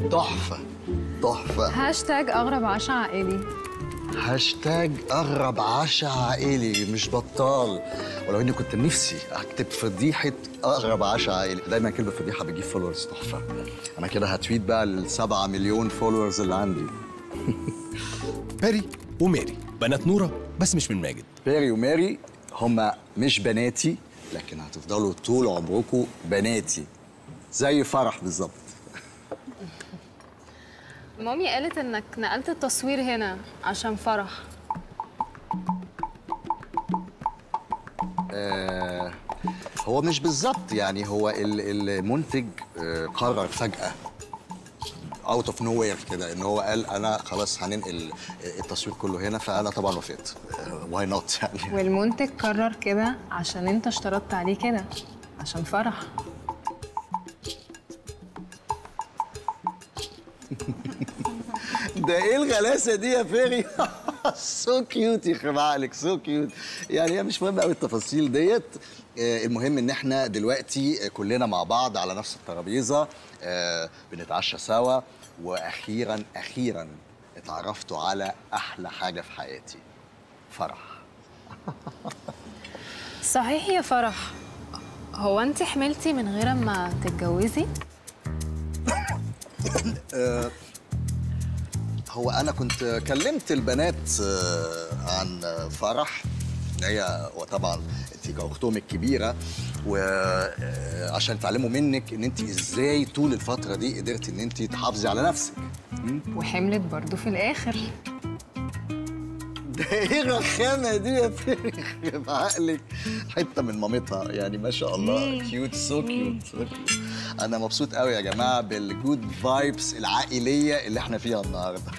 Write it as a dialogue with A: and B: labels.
A: تحفه تحفه
B: هاشتاج اغرب عشاء عائلي
A: هاشتاج أغرب عشاء عائلي مش بطال ولو إني كنت نفسي أكتب فضيحة أغرب عشاء عائلي دايما كلمة فضيحة بتجيب فولورز تحفة أنا كده هتويت بقى للسبعة مليون فولورز اللي عندي
C: باري وماري بنات نورة بس مش من ماجد
A: بيري وماري هما مش بناتي لكن هتفضلوا طول عمركم بناتي زي فرح بالظبط
B: مامي قالت انك نقلت التصوير هنا عشان فرح
A: آه هو مش بالظبط يعني هو ال- المنتج آه قرر فجأة اوت اوف نو وير كده ان هو قال انا خلاص هننقل التصوير كله هنا فانا طبعا وافقت واي نوت يعني
B: والمنتج قرر كده عشان انت اشترطت عليه كده عشان فرح
A: ده ايه الغلاسه دي يا فيري سو كيوت يخرب عقلك سو كيوت يعني هي مش مهم قوي التفاصيل ديت آه، المهم ان احنا دلوقتي آه، كلنا مع بعض على نفس الترابيزه آه، بنتعشى سوا واخيرا اخيرا اتعرفتوا على احلى حاجه في حياتي فرح
B: صحيح يا فرح هو انت حملتي من غير ما تتجوزي
A: هو انا كنت كلمت البنات آه، عن فرح إن هي وطبعا انت كاختهم الكبيره وعشان يتعلموا منك ان انت ازاي طول الفتره دي قدرتي ان انت تحافظي على نفسك
B: وحملت برضو في الاخر
A: ده ايه الرخامه دي يا فيري يخرب عقلك حته من مامتها يعني ما شاء الله كيوت سو كيوت سو كيوت انا مبسوط قوي يا جماعه بالجود فايبس العائليه اللي احنا فيها النهارده